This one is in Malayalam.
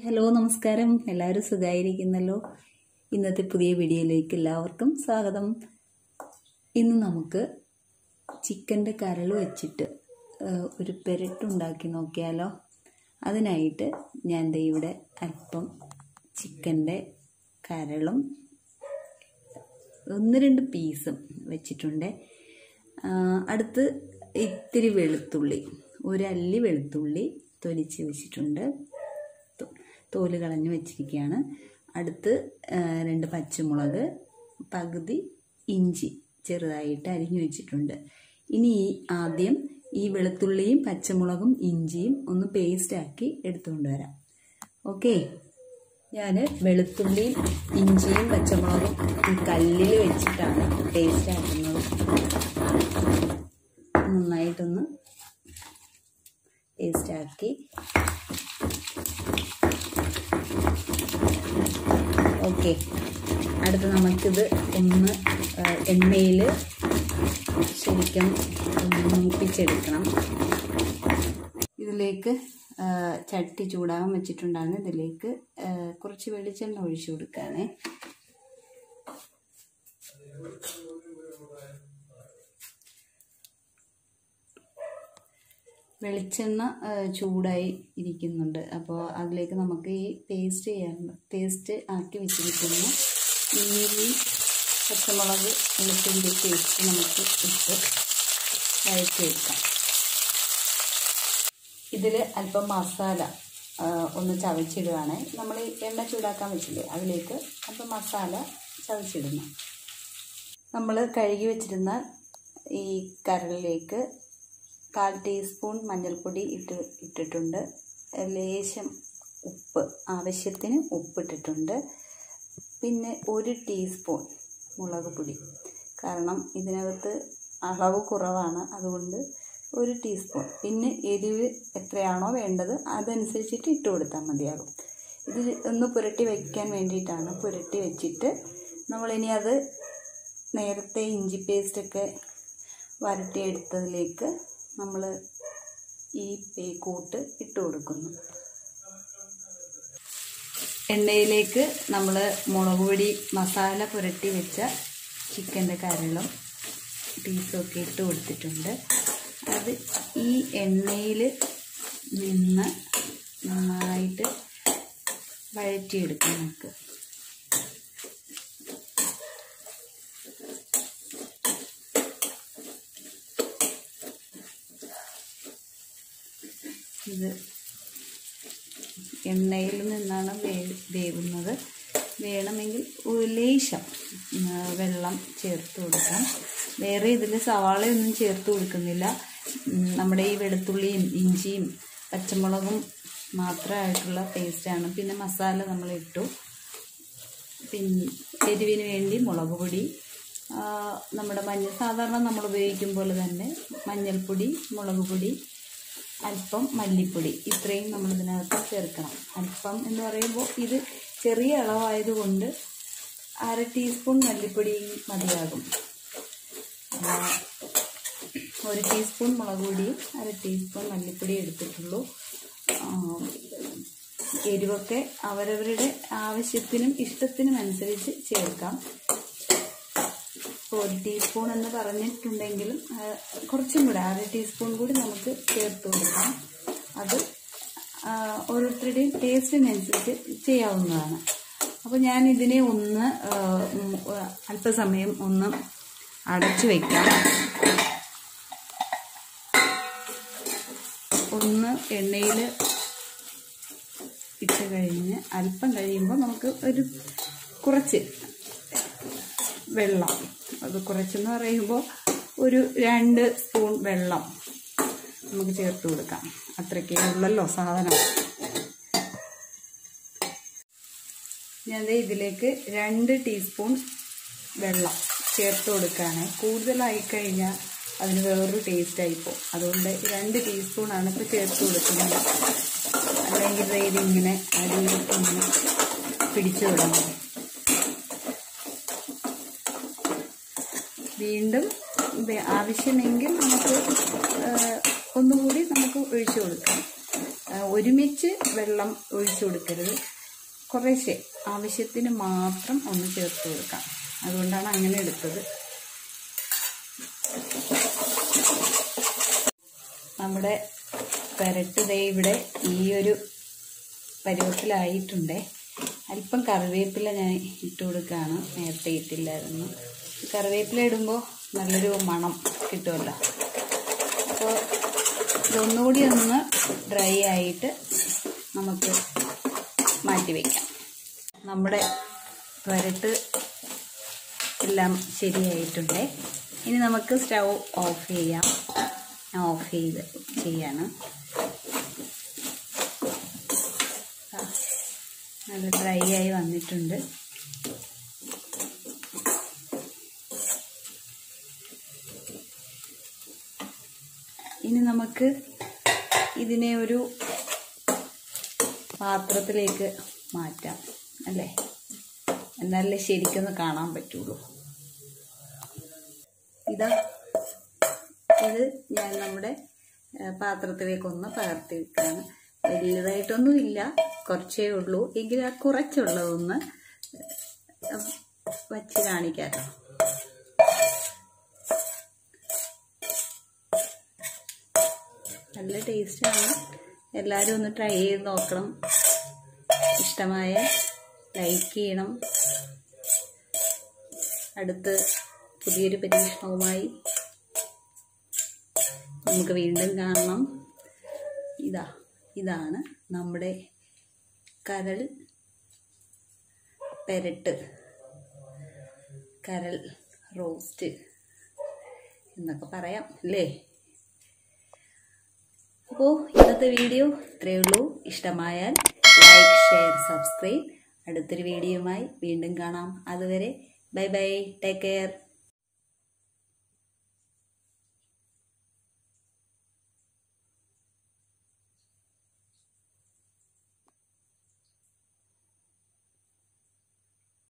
ഹലോ നമസ്കാരം എല്ലാവരും സുഖമായിരിക്കുന്നല്ലോ ഇന്നത്തെ പുതിയ വീഡിയോയിലേക്ക് എല്ലാവർക്കും സ്വാഗതം ഇന്ന് നമുക്ക് ചിക്കൻ്റെ കരൾ വെച്ചിട്ട് ആ, ഒരു പെരട്ടുണ്ടാക്കി നോക്കിയാലോ അതിനായിട്ട് ഞാൻ ദേ ഇവിടെ അല്പം ചിക്കൻ്റെ കരളും ഒന്ന് രണ്ട് പീസും വെച്ചിട്ടുണ്ട് ആ, അടുത്ത് ഇത്തിരി വെളുത്തുള്ളി ഒരു അല്ലി വെളുത്തുള്ളി തൊലിച്ച് വെച്ചിട്ടുണ്ട് തോ- തോല് കളഞ്ഞ് വെച്ചിരിക്കുകയാണ് അടുത്ത് ആ, രണ്ട് പച്ചമുളക് പകുതി ഇഞ്ചി ചെറുതായിട്ട് അരിഞ്ഞു വെച്ചിട്ടുണ്ട് ഇനി ഈ ആദ്യം ഈ വെളുത്തുള്ളിയും പച്ചമുളകും ഇഞ്ചിയും ഒന്ന് പേസ്റ്റാക്കി എടുത്തുകൊണ്ട് വരാം ഓക്കേ ഞാൻ വെളുത്തുള്ളിയും ഇഞ്ചിയും പച്ചമുളകും ഈ കല്ലിൽ വെച്ചിട്ടാണ് പേസ്റ്റ് ആക്കുന്നത് നന്നായിട്ടൊന്ന് പേസ്റ്റ് ആക്കി ഓക്കെ അടുത്ത് നമുക്കിത് ഒന്ന് എണ്ണയിൽ ശരിക്കും ഒന്ന് മൂപ്പിച്ചെടുക്കണം ഇതിലേക്ക് ആ, ചട്ടി ചൂടാകാൻ വെച്ചിട്ടുണ്ടാണ് ഇതിലേക്ക് ആ, കുറച്ച് വെളിച്ചെണ്ണ ഒഴിച്ചു കൊടുക്കുകയാണേ വെളിച്ചെണ്ണ ആ, ചൂടായി ഇരിക്കുന്നുണ്ട് അപ്പോൾ അതിലേക്ക് നമുക്ക് ഈ പേസ്റ്റ് ചെയ്യാൻ പേസ്റ്റ് ആക്കി വെച്ചിരിക്കുന്ന ഇഞ്ചി പച്ചമുളക് വെളുത്തുള്ളി പേസ്റ്റ് നമുക്ക് ഇട്ട് വഴറ്റിയെടുക്കാം ഇതിൽ അല്പം മസാല ആ, ഒന്ന് ചതച്ചിടുകയാണ് നമ്മൾ ഈ എണ്ണ ചൂടാക്കാൻ വെച്ചില്ലേ അതിലേക്ക് അല്പം മസാല ചതച്ചിടുന്നു നമ്മൾ കഴുകി വെച്ചിരുന്ന ഈ കരളിലേക്ക് കാൽ ടീസ്പൂൺ മഞ്ഞൾപ്പൊടി ഇട്ട് ഇട്ടിട്ടുണ്ട് ലേശം ഉപ്പ് ആവശ്യത്തിന് ഉപ്പിട്ടിട്ടുണ്ട് പിന്നെ ഒരു ടീസ്പൂൺ മുളക് പൊടി കാരണം ഇതിനകത്ത് അളവ് കുറവാണ് അതുകൊണ്ട് ഒരു ടീസ്പൂൺ പിന്നെ എരിവ് എത്രയാണോ വേണ്ടത് അതനുസരിച്ചിട്ട് ഇട്ട് കൊടുത്താൽ മതിയാകും ഇത് ഒന്ന് പുരട്ടി വയ്ക്കാൻ വേണ്ടിയിട്ടാണ് പുരട്ടി വെച്ചിട്ട് നമ്മളിനി അത് നേരത്തെ ഇഞ്ചി പേസ്റ്റൊക്കെ വരട്ടിയെടുത്തതിലേക്ക് നമ്മൾ ഈ പേ കൂട്ട് ഇട്ട് കൊടുക്കുന്നു എണ്ണയിലേക്ക് നമ്മൾ മുളക് പൊടി മസാല പുരട്ടി വെച്ച ചിക്കൻ്റെ കരളും പീസൊക്കെ ഇട്ട് കൊടുത്തിട്ടുണ്ട് അത് ഈ എണ്ണയിൽ നിന്ന് നന്നായിട്ട് വഴറ്റിയെടുക്കാം നമുക്ക് ഇത് എണ്ണയിൽ നിന്നാണ് വേ വേവുന്നത് വേണമെങ്കിൽ ഒരു ലേശം ഉം, വെള്ളം ചേർത്ത് കൊടുക്കാം വേറെ ഇതിൽ സവാളയൊന്നും ചേർത്ത് കൊടുക്കുന്നില്ല ഉം, നമ്മുടെ ഈ വെളുത്തുള്ളിയും ഇഞ്ചിയും പച്ചമുളകും മാത്രമായിട്ടുള്ള പേസ്റ്റാണ് പിന്നെ മസാല നമ്മൾ ഇട്ടു പിന്നെ എരിവിന് വേണ്ടി മുളക് പൊടി ആ, നമ്മുടെ മഞ്ഞൾ സാധാരണ നമ്മൾ ഉപയോഗിക്കും പോലെ തന്നെ മഞ്ഞൾപ്പൊടി മുളക് പൊടി അല്പം മല്ലിപ്പൊടി ഇത്രയും നമ്മൾ ഇതിനകത്ത് ചേർക്കണം അല്പം എന്ന് പറയുമ്പോൾ ഇത് ചെറിയ അളവായതുകൊണ്ട് അര ടീസ്പൂൺ മല്ലിപ്പൊടി മതിയാകും ആ, ഒരു ടീസ്പൂൺ മുളക് പൊടിയും അര ടീസ്പൂൺ മല്ലിപ്പൊടി എടുത്തിട്ടുള്ളൂ ആ, എരിവൊക്കെ അവരവരുടെ ആവശ്യത്തിനും ഇഷ്ടത്തിനും അനുസരിച്ച് ചേർക്കാം ഇപ്പോൾ ഒരു ടീസ്പൂൺ എന്ന് പറഞ്ഞിട്ടുണ്ടെങ്കിലും ആ, കുറച്ചും കൂടെ അര ടീസ്പൂൺ കൂടി നമുക്ക് ചേർത്ത് കൊടുക്കാം അത് ആ, ഓരോരുത്തരുടെയും ടേസ്റ്റിനനുസരിച്ച് ചെയ്യാവുന്നതാണ് അപ്പോൾ ഞാൻ ഇതിനെ ഒന്ന് ആ, ഉം, ആ, അല്പസമയം ഒന്ന് അടച്ചു വയ്ക്കാം ഒന്ന് എണ്ണയിൽ ഇട്ട് കഴിഞ്ഞ് അല്പം കഴിയുമ്പോൾ നമുക്ക് ഒരു കുറച്ച് വെള്ളം അത് കുറച്ചെന്ന് പറയുമ്പോൾ ഒരു രണ്ട് സ്പൂൺ വെള്ളം നമുക്ക് ചേർത്ത് കൊടുക്കാം അത്രയ്ക്കേ ഉള്ളല്ലോ സാധനം ഞാൻ ദേ ഇതിലേക്ക് രണ്ട് ടീസ്പൂൺ വെള്ളം ചേർത്ത് കൊടുക്കുകയാണ് കൂടുതലായി കഴിഞ്ഞാൽ അതിന് വേറൊരു ടേസ്റ്റ് ആയിപ്പോൾ അതുകൊണ്ട് രണ്ട് ടീസ്പൂണാണ് ഇപ്പോൾ ചേർത്ത് കൊടുക്കുന്നത് അല്ലെങ്കിൽ ദേ ഇതിങ്ങനെ അടിയിൽ ഇങ്ങനെ പിടിച്ചു തുടങ്ങും വീണ്ടും വേ- ആവശ്യമെങ്കിൽ നമുക്ക് ആ, ഒന്നുകൂടി നമുക്ക് ഒഴിച്ചു കൊടുക്കാം ആ, ഒരുമിച്ച് വെള്ളം ഒഴിച്ചു കൊടുക്കരുത് കുറേശ്ശെ ആവശ്യത്തിന് മാത്രം ഒന്ന് ചേർത്ത് കൊടുക്കാം അതുകൊണ്ടാണ് അങ്ങനെ എടുത്തത് നമ്മുടെ പെരട്ട് ദേ ഇവിടെ ഈ ഒരു പരുവത്തിലായിട്ടുണ്ടേ അല്പം കറിവേപ്പില ഞാൻ ഇട്ട് കൊടുക്കുകയാണ് നേരത്തെ ഇട്ടില്ലായിരുന്നു കറിവേപ്പില ഇടുമ്പോൾ നല്ലൊരു മണം കിട്ടുമല്ലോ അപ്പോൾ ഇതൊന്നുകൂടി ഒന്ന് ഡ്രൈ ആയിട്ട് നമുക്ക് മാറ്റി വയ്ക്കാം നമ്മുടെ പെരട്ട് എല്ലാം ശരിയായിട്ടുണ്ട് ഇനി നമുക്ക് സ്റ്റൗ ഓഫ് ചെയ്യാം ഞാൻ ഓഫ് ചെയ്ത് ചെയ്യാണ് ആ, നല്ല ഡ്രൈ ആയി വന്നിട്ടുണ്ട് ഇനി നമുക്ക് ഇതിനെ ഒരു പാത്രത്തിലേക്ക് മാറ്റാം അല്ലേ എന്നാലേ ശരിക്കൊന്ന് കാണാൻ പറ്റുള്ളൂ ഇതാ ഇത് ഞാൻ നമ്മുടെ ഏ, പാത്രത്തിലേക്കൊന്ന് പകർത്തി വെക്കുകയാണ് വലിയതായിട്ടൊന്നും ഇല്ല കുറച്ചേ ഉള്ളൂ എങ്കിലും ആ കുറച്ചുള്ളതൊന്ന് ഏ, വച്ച് കാണിക്കാമല്ലോ നല്ല ടേസ്റ്റാണ് എല്ലാവരും ഒന്ന് ട്രൈ ചെയ്ത് നോക്കണം ഇഷ്ടമായ ലൈക്ക് ചെയ്യണം അടുത്ത് പുതിയൊരു പരീക്ഷണവുമായി നമുക്ക് വീണ്ടും കാണണം ഇതാ ഇതാണ് നമ്മുടെ കരൾ പെരട്ട് കരൾ റോസ്റ്റ് എന്നൊക്കെ പറയാം അല്ലേ അപ്പോൾ ഇന്നത്തെ വീഡിയോ ഇത്രയേ ഉള്ളൂ ഇഷ്ടമായാൽ ലൈക്ക് ഷെയർ സബ്സ്ക്രൈബ് അടുത്തൊരു വീഡിയോയുമായി വീണ്ടും കാണാം അതുവരെ ബൈ ബൈ ടേക്ക് കെയർ